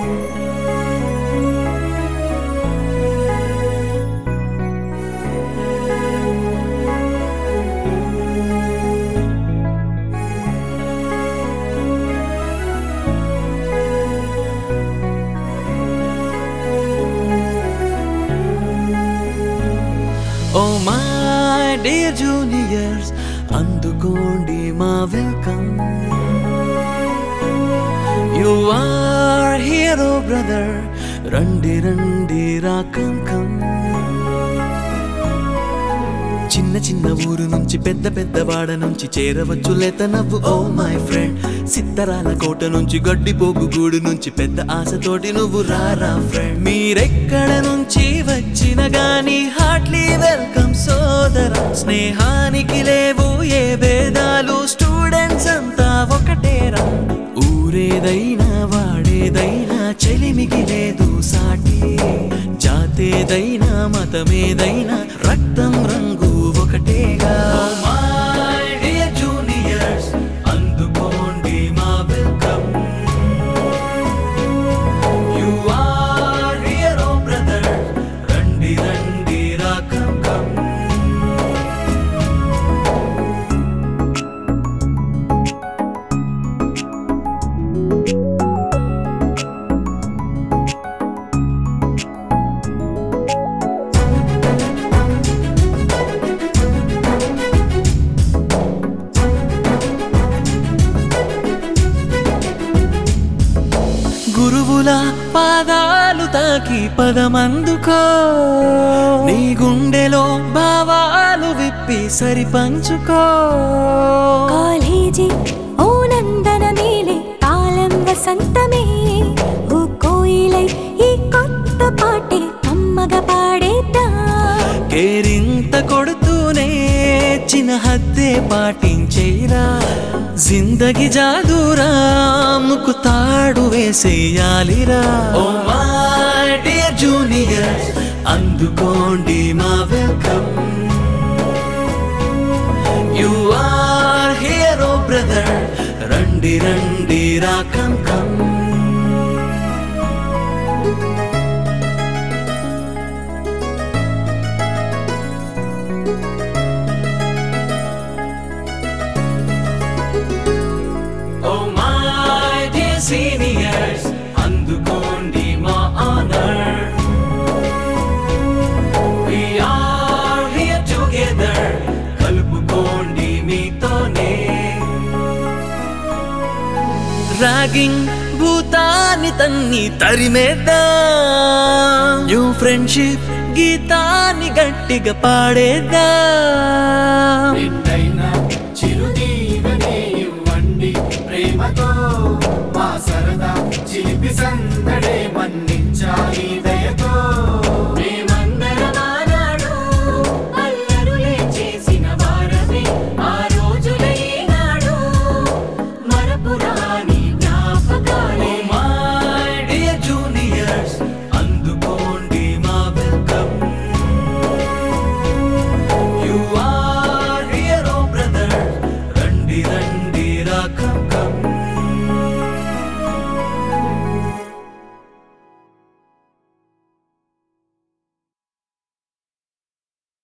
Oh my dear juniors అందుకోండి మా welcome you are hero brother రండి రండి రాకం కమ్ చిన్న చిన్న ఊరు నుంచి పెద్ద పెద్ద వాడ నుంచి చేరవచ్చు లేత నవ్వు ఓ మై ఫ్రెండ్ సిత్తరాల కోట నుంచి గడ్డిపోగు గూడు నుంచి పెద్ద ఆశతోటి నువ్వు రారా ఫ్రెండ్ మీరెక్కడ నుంచి వచ్చిన గాని హార్ట్లీ వెల్కమ్ సోదర స్నేహానికి లేవు ఏ భేదాలు స్టూడెంట్స్ అంతా ఒకటేరా ఊరేదైనా వాడేదైనా చెలిమికి లేదు సాటి జాతేదైనా మతమేదైనా రక్తం రంగు ఒకటేగా జూనియర్స్ అందుకోండి మా welcome you are here oh brother రండి రండి రాకం కమ్ గురువుల పాదాలు తాకి పదమందుకో నీ గుండెలో భావాలు విప్పి సరి పంచుకో కాలేజీ ఓ నందన మేలే కాలం వసంతమే ఓ కోయిలై ఈ కొత్త పాటే అమ్మగా పాడేద్దా కేరింత కొడుతూనే చిన్న హద్దే పాటించేరా జిందగి జాదురా ముక్కు తాడు వేసేయాలిరా ఓ మై డియర్ జూనియర్ అందుకోండి మా welcome you are here oh brother రండి రండి రాకం come Oh my dear seniors, అందుకోండి మా honor. We are here together, కలుపుకోండి మీతోనే. రాగింగ్ భూతాన్ని తన్ని తరిమేద్దాం న్యూ ఫ్రెండ్షిప్ గీతాన్ని గట్టిగా పాడేద్దాం నిన్నైనా చిరు